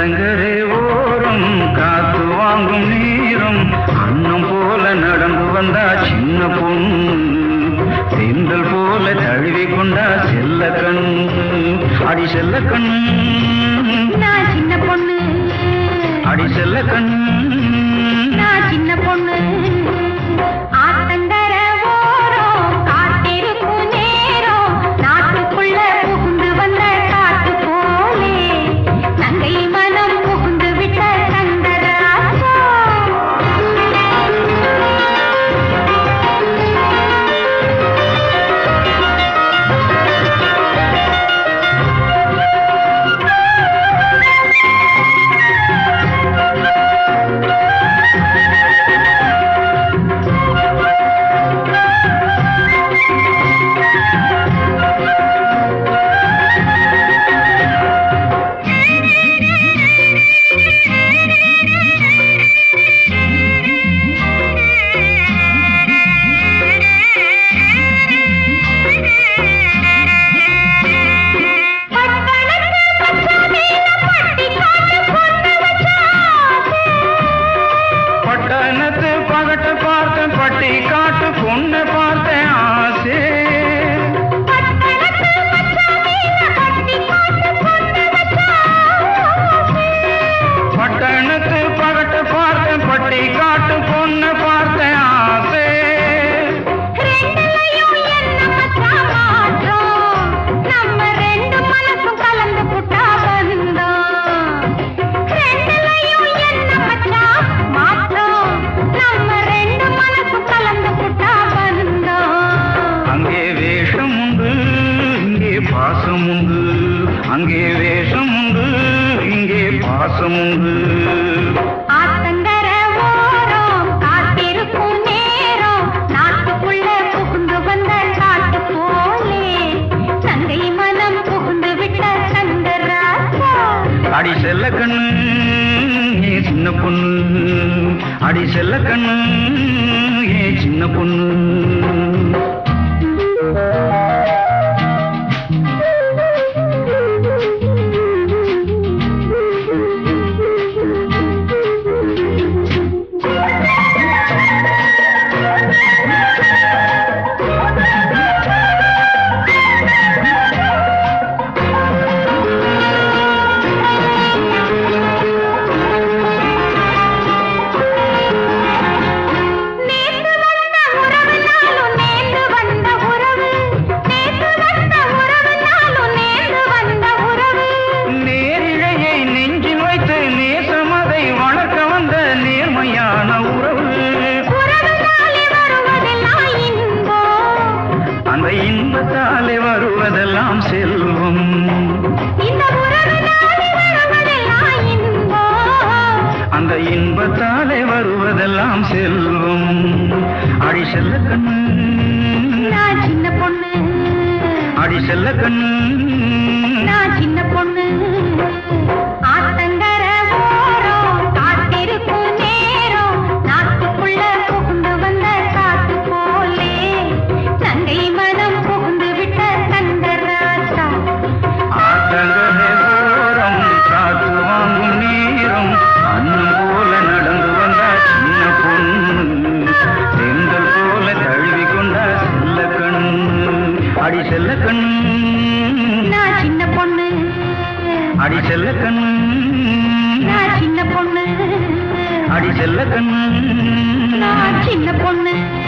ஆத்தங்கரே ஓரம் காத்து வாங்கும் நீரும் அன்னம் போல நடந்து வந்தா சின்ன பொண்ணு தென்றல் போல தழுவி கொண்டா செல்ல கண் அடி செல்ல கண் நான் சின்ன பொண்ணு அடி செல்ல கண் நான் சின்ன பொண்ணு ஆத்தங்கர ஓரம் காத்திருக்கும் நேரம் நாட்டுக்குள்ள புகுந்து வந்த காட்டு போலே நங்கை மனம் புகுந்து விட்ட கந்தராசா பட்டணத்து பகட்டு பார்த்தேன் பட்டி காட்டு பொண்ணு பார்த்தேன் ஆசை பட்டணத்து பகட்டு பார்த்தேன் பட்டி காட்டு பொண்ணு பார்த்தேன் ஆசை ரெண்டுலயும் என்ன மச்சான் மாற்றம்? நம்ம ரெண்டு மனசும் கலந்து புட்டா பந்தம். ரெண்டுலயும் என்ன மச்சான் மாற்றம்? நம்ம ரெண்டு மனசும் கலந்து புட்டா பந்தம். அங்கே வேஷம் உண்டு இங்கே பாசம் உண்டு அங்கே வேஷம் உண்டு இங்கே பாசம் உண்டு ஆத்தங்கர ஓரம் காத்திருக்கும் நேரம் நாட்டுக்குள்ள புகுந்து வந்த காட்டு போலே சங்கை மனம் புகுந்து விட்ட சங்கராசா அடி செல்ல கண்ணு ஏ சின்ன பொண்ணு அடி செல்ல கண்ணு ஏ சின்ன பொண்ணு நேத்து வந்த உறவுனாலும் நேர்ந்து வந்த உறவு நேத்து வந்த உறவுனாலும் நேர்ந்து வந்த உறவு நேரிழையை நெஞ்சில் வைத்து நேசமதை வளர்க்க வந்த நேர்மையான உறவு உறவுனாலே வருவதெல்லாம் இன்பம் அந்த இன்பத்தாலே வருவதெல்லாம் செல்வம் இந்த உறவுனாலே வருவதெல்லாம் இன்பம் அந்த இன்பத்தாலே வருவதெல்லாம் செல்வம் அடி செல்ல கண்ணு நான் சின்ன பொண்ணு அடி செல்ல கண்ணு நான் சின்ன பொண்ணு ஆத்தங்கர ஓரம் காத்திருக்கும் நேரம் நாட்டுக்குள்ள புகுந்து வந்த காத்து போலே தங்கை மனம் புகுந்து விட்ட தங்கராசா ஆத்தங்கரை ஓரம் காத்து வாங்கும் நேரம் அன்னம் போல நடந்து வந்தா சின்ன பொண்ணு செங்கல் போல தழுவி கொண்டா செல்ல கண்ணு அடி செல்ல கண்ணு நான் சின்ன பொண்ணு அடி செல்ல கண்ணு நான் சின்ன பொண்ணு அடி செல்ல கண்ணு நான் சின்ன பொண்ணு